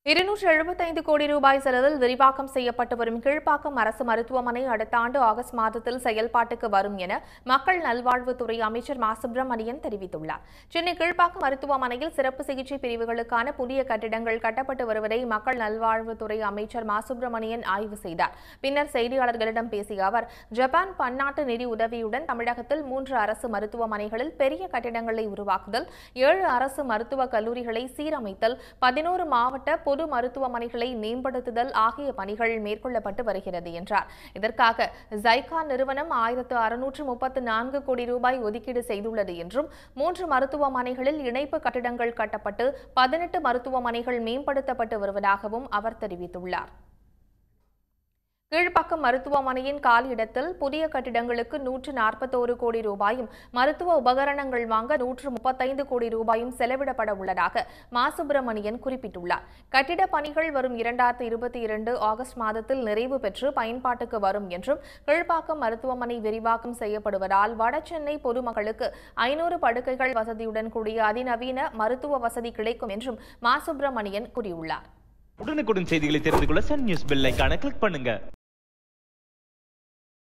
இருநூற்று எழுபத்தைந்து கோடி ரூபாய் செலவில் விரிவாக்கம் செய்யப்பட்டு வரும் கீழ்ப்பாக்கம் அரசு மருத்துவமனை அடுத்த ஆண்டு ஆகஸ்ட் மாதத்தில் செயல்பாட்டுக்கு வரும் என மக்கள் நல்வாழ்வுத்துறை அமைச்சர் மா சுப்பிரமணியன் தெரிவித்துள்ளார் சென்னை கீழ்ப்பாக்கம் மருத்துவமனையில் சிறப்பு சிகிச்சை பிரிவுகளுக்கான புதிய கட்டிடங்கள் கட்டப்பட்டு வருவதை மக்கள் நல்வாழ்வுத்துறை அமைச்சர் மா சுப்பிரமணியன் ஆய்வு செய்தார் பின்னர் செய்தியாளர்களிடம் பேசிய அவர் ஜப்பான் பன்னாட்டு நிதி உதவியுடன் தமிழகத்தில் மூன்று அரசு மருத்துவமனைகளில் பெரிய கட்டிடங்களை உருவாக்குதல் ஏழு அரசு மருத்துவக் கல்லூரிகளை சீரமைத்தல் பதினோரு மாவட்ட பொது மருத்துவமனைகளை மேம்படுத்துதல் ஆகிய பணிகள் மேற்கொள்ளப்பட்டு வருகிறது என்றார் இதற்காக ஜைகா நிறுவனம் ஆயிரத்து அறுநூற்று முப்பத்து நான்கு கோடி ரூபாய் ஒதுக்கீடு செய்துள்ளது என்றும் மூன்று மருத்துவமனைகளில் இணைப்பு கட்டிடங்கள் கட்டப்பட்டு பதினெட்டு மருத்துவமனைகள் மேம்படுத்தப்பட்டு வருவதாகவும் அவர் தெரிவித்துள்ளார் கீழ்ப்பாக்கம் மருத்துவமனையின் காலி இடத்தில் புதிய கட்டிடங்களுக்கு நூற்று நாற்பத்தோரு கோடி ரூபாயும் மருத்துவ உபகரணங்கள் வாங்க நூற்று முப்பத்தைந்து கோடி ரூபாயும் செலவிடப்பட உள்ளதாக மா சுப்பிரமணியன் குறிப்பிட்டுள்ளார் கட்டிட பணிகள் வரும் இரண்டாயிரத்து இருபத்தி இரண்டு ஆகஸ்ட் மாதத்தில் நிறைவு பெற்று பயன்பாட்டுக்கு வரும் என்றும் கீழ்ப்பாக்கம் மருத்துவமனை விரிவாக்கம் செய்யப்படுவதால் வடசென்னை பொதுமக்களுக்கு ஐநூறு படுக்கைகள் வசதியுடன் கூடிய அதிநவீன மருத்துவ வசதி கிடைக்கும் என்றும் மா சுப்பிரமணியன் கூறியுள்ளார் உடனுக்குடன் செய்திகளை தெரிந்து கொள்ள சன் நியூஸ் பெல் ஐகானை கிளிக் பண்ணுங்க